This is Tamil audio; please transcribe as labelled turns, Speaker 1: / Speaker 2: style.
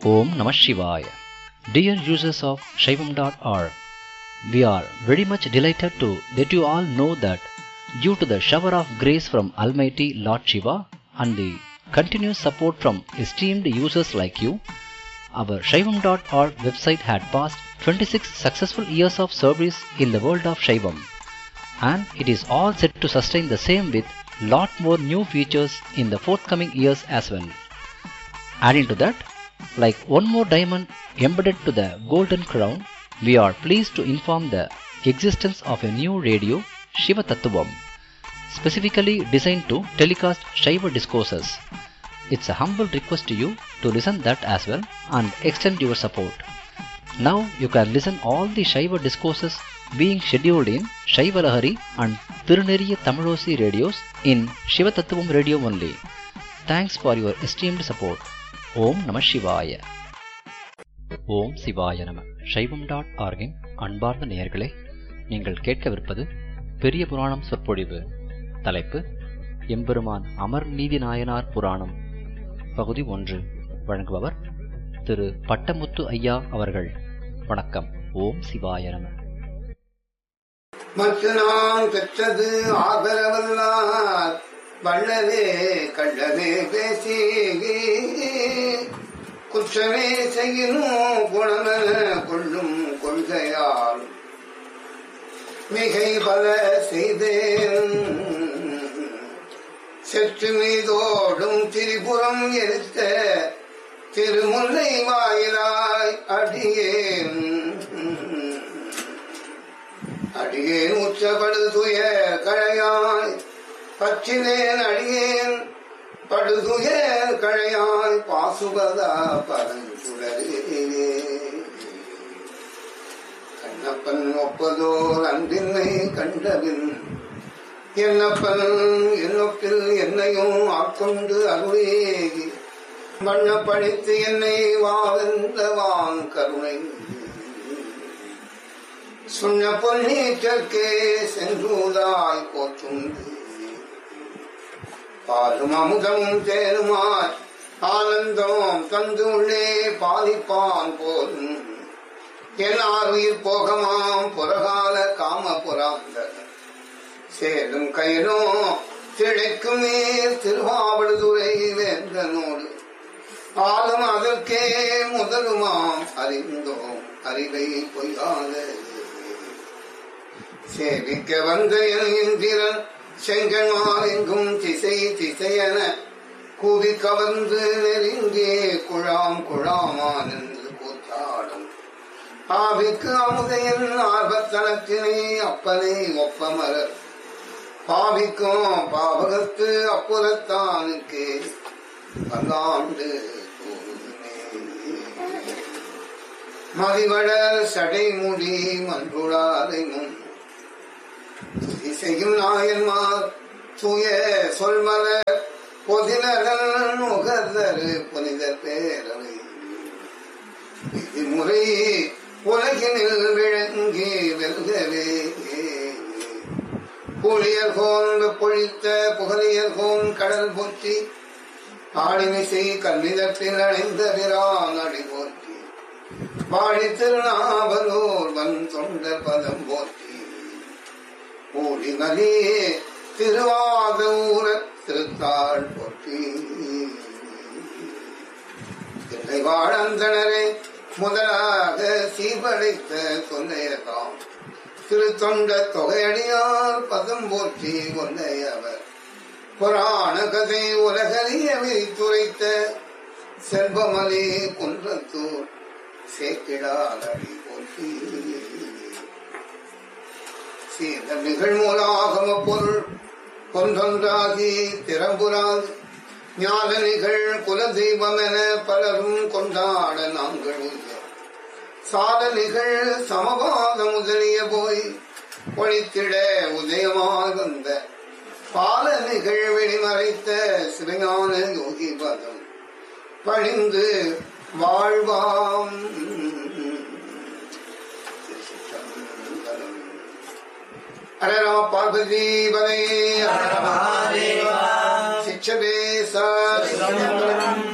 Speaker 1: Om Namah Shivaya. Dear users of Shaivam.org, we are very much delighted to let you all know that due to the shower of grace from Almighty Lord Shiva and the continuous support from esteemed users like you, our Shaivam.org website had passed 26 successful years of service in the world of Shaivam and it is all set to sustain the same with lot more new features in the forthcoming years as well. Adding to that, like one more diamond embedded to the golden crown, we are pleased to inform the existence of a new radio, Shiva Tattvam, specifically designed to telecast Shiva discourses. It's a humble request to you to listen that as well and extend your support. Now you can listen all the Shiva discourses being scheduled in Shiva Lahari and Tiruneriya Tamilosi radios in Shiva Tattvam radio only. Thanks for your esteemed support. ஓம் நம சிவாய ஓம் சிவாய நம சைவம் டாட் ஆர்கின் அன்பார்ந்த நேயர்களே நீங்கள் கேட்கவிருப்பது பெரிய புராணம் சொற்பொழிவு தலைப்பு எம்பெருமான் அமர் நீதி நாயனார் புராணம் பகுதி ஒன்று வழங்குபவர் திரு பட்டமுத்து ஐயா அவர்கள் வணக்கம் ஓம் சிவாய நம
Speaker 2: மற்ற நான் பெற்றது ஆதரவல்லார் வள்ளலே கள்ளமே பேசி குற்றமே செய்யணும் குணமென கொள்ளும் கொள்கையால் மிகை பல செய்தேன் செற்று மீதோடும் திரிபுரம் எடுத்த திருமுல்லை வாயிலாய் அடியேன் அடியேன் உச்சபடு துய கழையாய் பச்சிலேன் அடியேன் படுதுய கழையாய் பாசுபதா பரஞ்சுடரே கண்ணப்பன் ஒப்பதோர் அன்பின்மை கண்டபின் என்னப்பன் என்னொப்பில் என்னையும் ஆட்கொண்டு அருளேகி வண்ண பழித்து என்னை வாவென்றவான் கருணை சுண்ண பொன்னீற்றற்கே சென்றூதாய் போற்றுண்டு பாலும் அமுதமும் தேனுமாய் ஆனந்தம் தந்து உள்ளே பாலிப்பான் போலும் என் ஆறுயிர் போகமாம் புறகால காம புறாந்த சேரும் கயிறோ திளைக்கும் நீர் திருவாவடுதுறை வேந்தனோடு ஆளும் அதற்கே முதலுமாம் அறிந்தோம் அறிவை பொய்யாத சேவிக்க வந்த இந்திரன் செங்கன்மால் எங்கும் திசை திசையென கூவி கவர்ந்து நெருங்கே குழாம் குழாமான் என்று கூத்தாடும் ஆவிக்கு அமுதையன் ஆர்வத்தனத்தினை அப்பனை ஒப்பமரர் பாவிக்கும் பாவகத்து அப்புறத்தானுக்கு பல்லாண்டு மதிவடர் சடைமுடி மன்றுளாரை முன் இசையும் நாயன்மார் தூய சொல்மலர் பொதினரன் நுகர்தரு புனித பேரவை விதிமுறை உலகினில் விளங்கி வெல்கவே புலியர் கோன் பொழித்த புகழியர் கோன் கடல் போற்றி ஆடிமிசை கல்விதத்தில் அடைந்த பிரான் அடி போற்றி வாழி திருநாவலூர் வன் தொண்ட பதம் போற்றி ஊழிமலே திருவாதூர திருத்தாள் போற்றி தில்லை வாழந்தனரே முதலாக சீர்படைத்த தொல்லையதாம் திருத்தொண்ட தொகையடியார் பதம் போற்றி கொண்டையவர் புராண கதை உலகறிய விரித்துரைத்த செல்வமலே குன்றத்தூர் சேக்கிடாதடி போற்றி சீத நிகழ்மூலாகம பொருள் கொன்றொன்றாகி திறம்புராது ஞான நிகழ் குலதெய்வம் என பலரும் கொண்டாட நாங்கள் உய்ய சாத நிகழ் சமபாத முதலிய போய் ஒழித்திட உதயமாக வந்த பால நிகழ் வெளிமறைத்த சிவஞான யோகி பதம் பணிந்து வாழ்வாம் அரரா பார்வதி பதை
Speaker 3: மகாதேவா